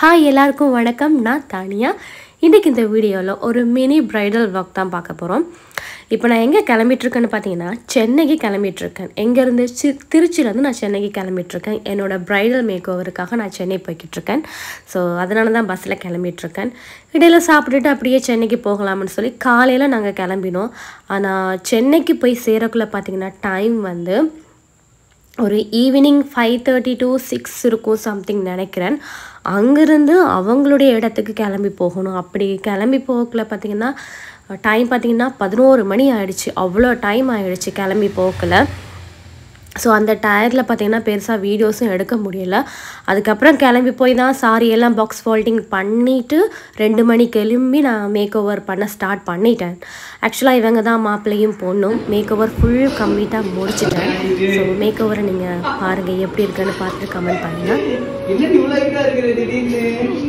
hi எல்லாருக்கும் வணக்கம் நான் தானியா இன்றைக்கி இந்த வீடியோவில் ஒரு மினி பிரைடல் vlog தான் பார்க்க போகிறோம் இப்போ நான் எங்கே கிளம்பிட்டுருக்கேன்னு பார்த்தீங்கன்னா சென்னைக்கு கிளம்பிட்டுருக்கேன் எங்கேருந்து சி திருச்சியிலேருந்து நான் சென்னைக்கு கிளம்பிட்டுருக்கேன் என்னோட பிரைடல் மேக் ஓவருக்காக நான் சென்னை போய்கிட்டு இருக்கேன் ஸோ அதனால தான் பஸ்ஸில் கிளம்பிட்டுருக்கேன் இடையில சாப்பிட்டுட்டு அப்படியே சென்னைக்கு போகலாம்னு சொல்லி காலையில் நாங்கள் கிளம்பினோம் ஆனால் சென்னைக்கு போய் சேரக்குள்ளே பார்த்தீங்கன்னா டைம் வந்து ஒரு evening five thirty to six இருக்கும் சம்திங் நினைக்கிறேன் அங்கேருந்து அவங்களுடைய இடத்துக்கு கிளம்பி போகணும் அப்படி கிளம்பி போகக்குள்ள பார்த்தீங்கன்னா டைம் பார்த்தீங்கன்னா பதினோரு மணி ஆயிடுச்சு அவ்வளோ டைம் ஆயிடுச்சு கிளம்பி போகக்குள்ள ஸோ அந்த டயரில் பார்த்தீங்கன்னா பெருசாக வீடியோஸும் எடுக்க முடியல அதுக்கப்புறம் கிளம்பி போய் தான் சாரி எல்லாம் பாக்ஸ் ஃபோல்டிங் பண்ணிவிட்டு ரெண்டு மணிக்கு எழும்பி நான் மேக் ஓவர் பண்ண ஸ்டார்ட் பண்ணிட்டேன் ஆக்சுவலாக இவங்க தான் மாப்பிள்ளையும் பொண்ணும் மேக் ஓவர் ஃபுல் கம்ப்ளீட்டாக முடிச்சிட்டேன் ஸோ மேக் ஓவரை நீங்கள் பாருங்கள் எப்படி இருக்குன்னு பார்த்துட்டு கமெண்ட் பண்ணுங்கள் என்னடி இவ்வளவு இதா இருக்குது திடீர்னு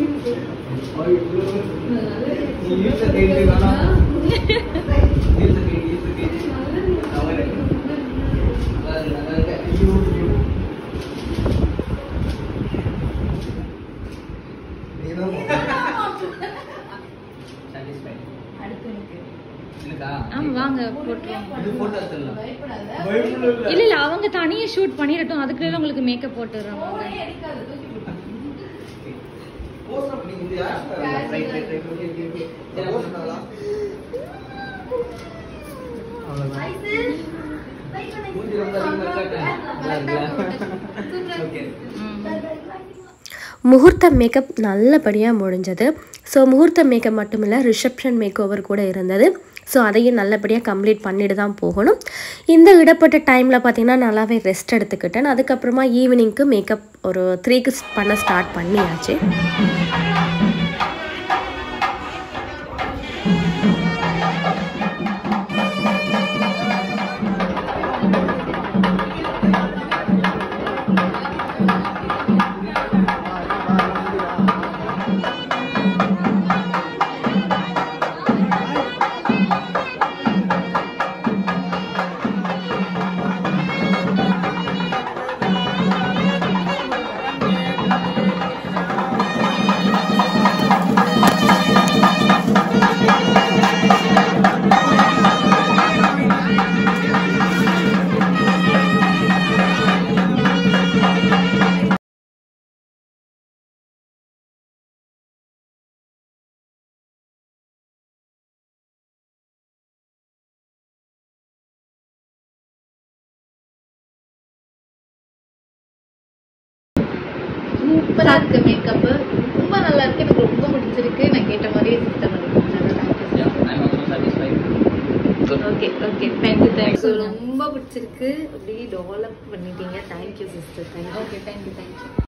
நீ யூஸ் கேட்டு வேணாம் யூஸ் கேட்டு யூஸ் கேட்டு அவரே ஆமா வாங்க போட்டுருவோம் இது போட்டோ எடுத்துடலாம் இல்ல இல்ல அவங்க தனியா ஷூட் பண்ணிடட்டும் அதுக்குள்ள உங்களுக்கு மேக்கப் போட்டுடுறோம் வாங்க முகூர்த்த மேக்கப் நல்லபடியாக முடிஞ்சது ஸோ முகூர்த்த மேக்கப் மட்டும் இல்லை ரிசப்ஷன் மேக் ஓவர் கூட இருந்தது ஸோ அதையும் நல்லபடியாக கம்ப்ளீட் பண்ணிட்டு தான் போகணும் இந்த இடப்பட்ட டைமில் பார்த்தீங்கன்னா நல்லாவே ரெஸ்ட் எடுத்துக்கிட்டேன் அதுக்கப்புறமா ஈவினிங்க்கு மேக்கப் ஒரு த்ரீக்கு பண்ண ஸ்டார்ட் பண்ணியாச்சு சூப்பரா இருக்கு மேக்கப் ரொம்ப நல்லா இருக்கு எனக்கு ரொம்ப பிடிச்சிருக்கு நான் கேட்ட மாதிரியே system okay okay thank you thank you ரொம்ப பிடிச்சிருக்கு அப்படியே டெவலப் பண்ணிட்டீங்க thank you sister thank you okay thank you thank you